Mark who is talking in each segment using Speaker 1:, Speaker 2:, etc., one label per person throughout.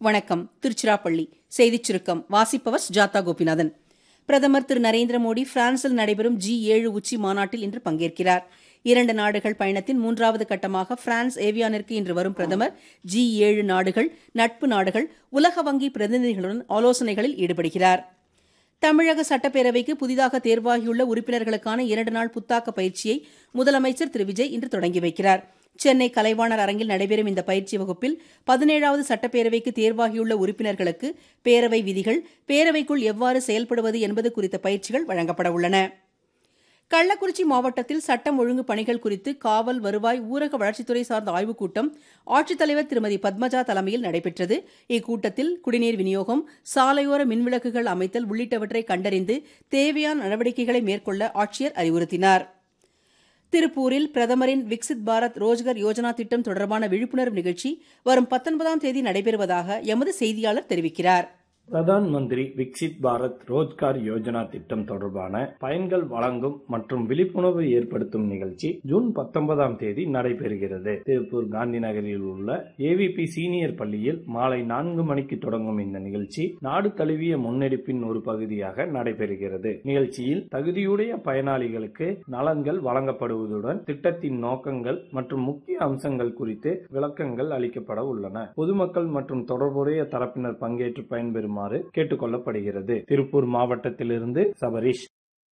Speaker 1: வணக்கம் திருச்சிராப்பள்ளி செய்திச் சுருக்கம் வாசிப்பவர் ஜாதா கோபிநாதன் பிரதமர் திரு நரேந்திர மோடி பிரான்சில் நடைபெறும் ஜி ஏழு உச்சி மாநாட்டில் இன்று பங்கேற்கிறார் இரண்டு நாடுகள் பயணத்தின் மூன்றாவது கட்டமாக பிரான்ஸ் ஏவியானிற்கு இன்று வரும் பிரதமர் ஜி ஏழு நாடுகள் நட்பு நாடுகள் உலக வங்கி பிரதிநிதிகளுடன் ஆலோசனைகளில் ஈடுபடுகிறார் தமிழக சட்டப்பேரவைக்கு புதிதாக தேர்வாகியுள்ள உறுப்பினர்களுக்கான இரண்டு நாள் புத்தாக்க பயிற்சியை முதலமைச்சர் திரு விஜய் இன்று தொடங்கி வைக்கிறார் சென்னை கலைவாணர் அரங்கில் நடைபெறும் இந்த பயிற்சி வகுப்பில் பதினேழாவது சட்டப்பேரவைக்கு தேர்வாகியுள்ள உறுப்பினர்களுக்கு பேரவை விதிகள் பேரவைக்குள் எவ்வாறு செயல்படுவது என்பது குறித்த பயிற்சிகள் வழங்கப்பட உள்ளன கள்ளக்குறிச்சி மாவட்டத்தில் சட்டம் ஒழுங்கு பணிகள் குறித்து காவல் வருவாய் ஊரக வளர்ச்சித்துறை சார்ந்த ஆய்வுக் கூட்டம் ஆட்சித்தலைவர் திருமதி பத்மஜா தலைமையில் நடைபெற்றது இக்கூட்டத்தில் குடிநீர் விநியோகம் சாலையோர மின்விளக்குகள் அமைத்தல் உள்ளிட்டவற்றை கண்டறிந்து தேவையான நடவடிக்கைகளை மேற்கொள்ள ஆட்சியர் அறிவுறுத்தினார் திருப்பூரில் பிரதமரின் விக்சித் பாரத் ரோஜ்கர் யோஜனா திட்டம் தொடர்பான விழிப்புணர்வு நிகழ்ச்சி வரும் பத்தொன்பதாம் தேதி நடைபெறுவதாக எமது செய்தியாளர் தெரிவிக்கிறார்
Speaker 2: பிரதான் மந்திரி விக்சித் பாரத் ரோஜ்கார் யோஜனா திட்டம் தொடர்பான பயன்கள் வழங்கும் மற்றும் விழிப்புணர்வு ஏற்படுத்தும் நிகழ்ச்சி ஜூன் பத்தொன்பதாம் தேதி நடைபெறுகிறது திருப்பூர் காந்தி நகரில் உள்ள ஏவிபி சீனியர் பள்ளியில் மாலை நான்கு மணிக்கு தொடங்கும் இந்த நிகழ்ச்சி நாடு தழுவிய முன்னெடுப்பின் ஒரு பகுதியாக நடைபெறுகிறது நிகழ்ச்சியில் தகுதியுடைய பயனாளிகளுக்கு நலன்கள் வழங்கப்படுவதுடன் திட்டத்தின் நோக்கங்கள் மற்றும் முக்கிய அம்சங்கள் குறித்து விளக்கங்கள் அளிக்கப்பட உள்ளன பொதுமக்கள் மற்றும் தொடர்புடைய தரப்பினர் பங்கேற்று பயன்பெறுமாறு கேட்டுக்கொள்ளப்படுகிறது திருப்பூர் மாவட்டத்திலிருந்து சபரீஷ்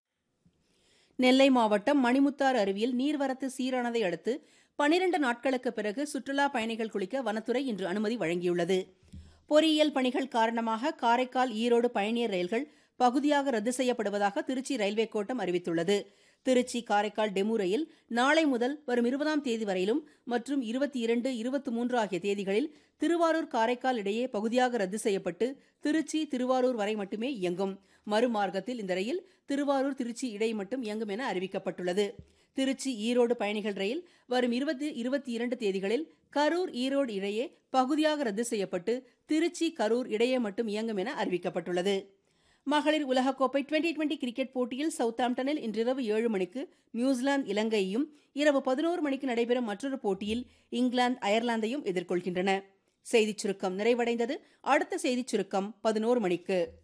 Speaker 1: நெல்லை மாவட்டம் மணிமுத்தாறு அருவியில் நீர்வரத்து சீரானதை அடுத்து பனிரண்டு நாட்களுக்கு பிறகு சுற்றுலா பயணிகள் குளிக்க வனத்துறை இன்று அனுமதி வழங்கியுள்ளது பொறியியல் பணிகள் காரணமாக காரைக்கால் ஈரோடு பயணியர் ரயில்கள் பகுதியாக ரத்து செய்யப்படுவதாக திருச்சி ரயில்வே கோட்டம் அறிவித்துள்ளது திருச்சி காரைக்கால் டெமு ரயில் நாளை முதல் வரும் இருபதாம் தேதி வரையிலும் மற்றும் இருபத்தி இரண்டு இருபத்தி மூன்று ஆகிய தேதிகளில் திருவாரூர் காரைக்கால் இடையே பகுதியாக ரத்து செய்யப்பட்டு திருச்சி திருவாரூர் வரை மட்டுமே இயங்கும் மறுமார்க்கத்தில் இந்த ரயில் திருவாரூர் திருச்சி இடை மட்டும் இயங்கும் என அறிவிக்கப்பட்டுள்ளது திருச்சி ஈரோடு பயணிகள் ரயில் வரும் இருபது இருபத்தி இரண்டு தேதிகளில் கரூர் ஈரோடு இடையே பகுதியாக ரத்து செய்யப்பட்டு திருச்சி கரூர் இடையே மட்டும் இயங்கும் என அறிவிக்கப்பட்டுள்ளது மகளிர் உலகக்கோப்பை டுவெண்டி டுவெண்டி கிரிக்கெட் போட்டியில் சவுத்தாம்டனில் இன்றிரவு ஏழு மணிக்கு நியூசிலாந்து இலங்கையையும் இரவு பதினோரு மணிக்கு நடைபெறும் மற்றொரு போட்டியில் இங்கிலாந்து அயர்லாந்தையும் எதிர்கொள்கின்றன செய்திச் சுருக்கம் நிறைவடைந்தது அடுத்த செய்திச் சுருக்கம் பதினோரு மணிக்கு